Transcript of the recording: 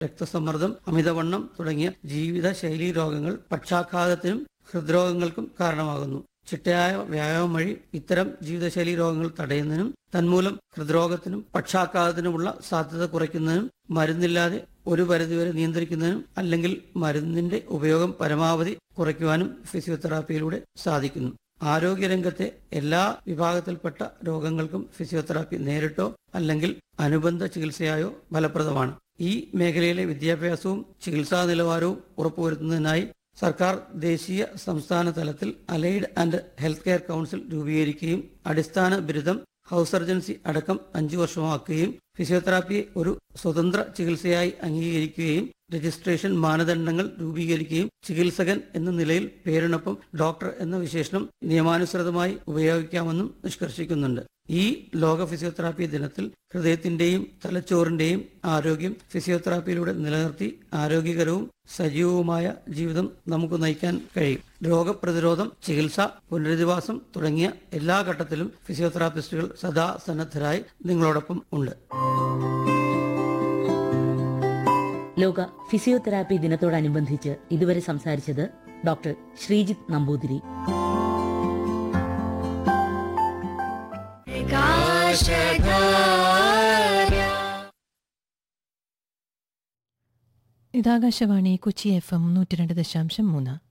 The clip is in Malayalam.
രക്തസമ്മർദ്ദം അമിതവണ്ണം തുടങ്ങിയ ജീവിതശൈലീ രോഗങ്ങൾ പക്ഷാഘാതത്തിനും ഹൃദ്രോഗങ്ങൾക്കും കാരണമാകുന്നു ചിട്ടയായ വ്യായാമം വഴി ഇത്തരം ജീവിതശൈലീ രോഗങ്ങൾ തടയുന്നതിനും തന്മൂലം ഹൃദ്രോഗത്തിനും പക്ഷാഘാതത്തിനുമുള്ള സാധ്യത കുറയ്ക്കുന്നതിനും മരുന്നില്ലാതെ ഒരു പരിധിവരെ നിയന്ത്രിക്കുന്നതിനും അല്ലെങ്കിൽ മരുന്നിന്റെ ഉപയോഗം പരമാവധി കുറയ്ക്കുവാനും ഫിസിയോതെറാപ്പിയിലൂടെ സാധിക്കുന്നു ആരോഗ്യരംഗത്തെ എല്ലാ വിഭാഗത്തിൽപ്പെട്ട രോഗങ്ങൾക്കും ഫിസിയോതെറാപ്പി നേരിട്ടോ അല്ലെങ്കിൽ അനുബന്ധ ചികിത്സയായോ ഫലപ്രദമാണ് ഈ മേഖലയിലെ വിദ്യാഭ്യാസവും ചികിത്സാ നിലവാരവും ഉറപ്പുവരുത്തുന്നതിനായി സർക്കാർ ദേശീയ സംസ്ഥാന തലത്തിൽ allied and health care council രൂപീകരിക്കുകയും അടിസ്ഥാന ബിരുദം ഹൗസ് സർജൻസി അടക്കം അഞ്ചു വർഷമാക്കുകയും ഫിസിയോതെറാപ്പിയെ ഒരു സ്വതന്ത്ര ചികിത്സയായി അംഗീകരിക്കുകയും രജിസ്ട്രേഷൻ മാനദണ്ഡങ്ങൾ രൂപീകരിക്കുകയും ചികിത്സകൻ എന്ന നിലയിൽ പേരിനൊപ്പം ഡോക്ടർ എന്ന വിശേഷണം നിയമാനുസൃതമായി ഉപയോഗിക്കാമെന്നും നിഷ്കർഷിക്കുന്നുണ്ട് ഈ ലോക ഫിസിയോതെറാപ്പി ദിനത്തിൽ ഹൃദയത്തിന്റെയും തലച്ചോറിന്റെയും ആരോഗ്യം ഫിസിയോതെറാപ്പിയിലൂടെ നിലനിർത്തി ആരോഗ്യകരവും സജീവവുമായ ജീവിതം നമുക്ക് നയിക്കാൻ കഴിയും രോഗപ്രതിരോധം ചികിത്സ പുനരധിവാസം തുടങ്ങിയ എല്ലാ ഘട്ടത്തിലും ഫിസിയോതെറാപ്പിസ്റ്റുകൾ സദാ സന്നദ്ധരായി നിങ്ങളോടൊപ്പം ഉണ്ട് ലോക ഫിസിയോതെറാപ്പി ദിനത്തോടനുബന്ധിച്ച് ഇതുവരെ സംസാരിച്ചത് ഡോക്ടർ ശ്രീജിത്ത് നമ്പൂതിരി ഇതാകാശവാണി കൊച്ചി എഫ് എം നൂറ്റി രണ്ട് ദശാംശം മൂന്ന്